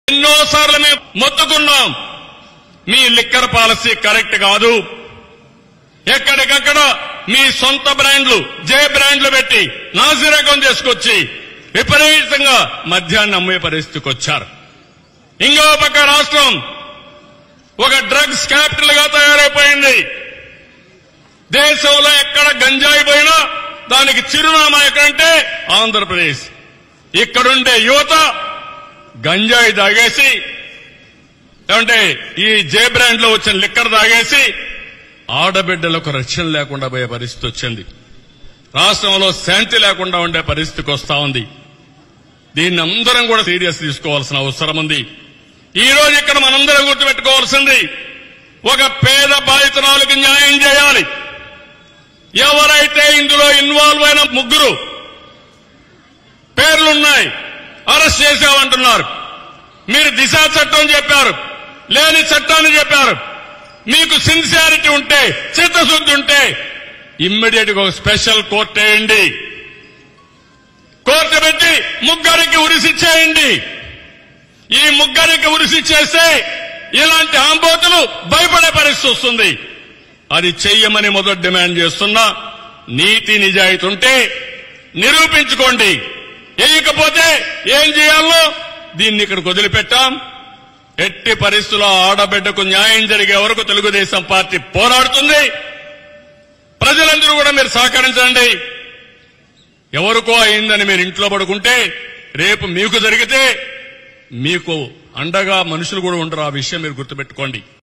ఎన్నోసార్లు మేము మొత్తుకున్నాం మీ లిక్కర్ పాలసీ కరెక్ట్ కాదు ఎక్కడికక్కడ మీ సొంత బ్రాండ్లు జే బ్రాండ్లు పెట్టి నాసిరకం తీసుకొచ్చి విపరీతంగా మద్యాన్ని అమ్మే పరిస్థితికి వచ్చారు ఇంకో పక్క రాష్ట్రం ఒక డ్రగ్స్ క్యాపిటల్ గా తయారైపోయింది దేశంలో ఎక్కడ గంజాయి పోయినా దానికి చిరునామా ఎక్కడంటే ఆంధ్రప్రదేశ్ ఇక్కడుండే యువత గంజాయి తాగేసి ఏమంటే ఈ జే బ్రాండ్ లో వచ్చిన లిక్కర్ తాగేసి ఆడబిడ్డలకు రక్షణ లేకుండా పోయే పరిస్థితి వచ్చింది రాష్ట్రంలో శాంతి లేకుండా ఉండే పరిస్థితికి వస్తా ఉంది దీన్ని అందరం కూడా సీరియస్ తీసుకోవాల్సిన అవసరం ఉంది ఈ రోజు ఇక్కడ మనందరం గుర్తుపెట్టుకోవాల్సింది ఒక పేద బాధితురాలకు న్యాయం చేయాలి ఎవరైతే ఇందులో ఇన్వాల్వ్ అయిన ముగ్గురు పేర్లున్నాయి అరెస్ట్ చేశామంటున్నారు మీరు దిశ చట్టం చెప్పారు లేని చట్టాన్ని చెప్పారు మీకు సిన్సియారిటీ ఉంటే చిత్తశుద్ధి ఉంటే ఇమ్మీడియట్ గా ఒక స్పెషల్ కోర్టు వేయండి కోర్టు పెట్టి ముగ్గురికి ఉరిసిచ్చేయండి ఈ ముగ్గురికి ఉరిసిచ్చేస్తే ఇలాంటి ఆంబోతులు భయపడే పరిస్థితి వస్తుంది అది చెయ్యమని మొదటి డిమాండ్ చేస్తున్నా నీతి నిజాయితీ ఉంటే నిరూపించుకోండి వేయకపోతే ఏం చేయాలో దీన్ని ఇక్కడికి వదిలిపెట్టాం ఎట్టి పరిస్థితుల్లో ఆడబిడ్డకు న్యాయం జరిగే వరకు తెలుగుదేశం పార్టీ పోరాడుతుంది ప్రజలందరూ కూడా మీరు సహకరించండి ఎవరికో అయిందని మీరు ఇంట్లో పడుకుంటే రేపు మీకు జరిగితే మీకు అండగా మనుషులు కూడా ఉండరు ఆ విషయం మీరు గుర్తుపెట్టుకోండి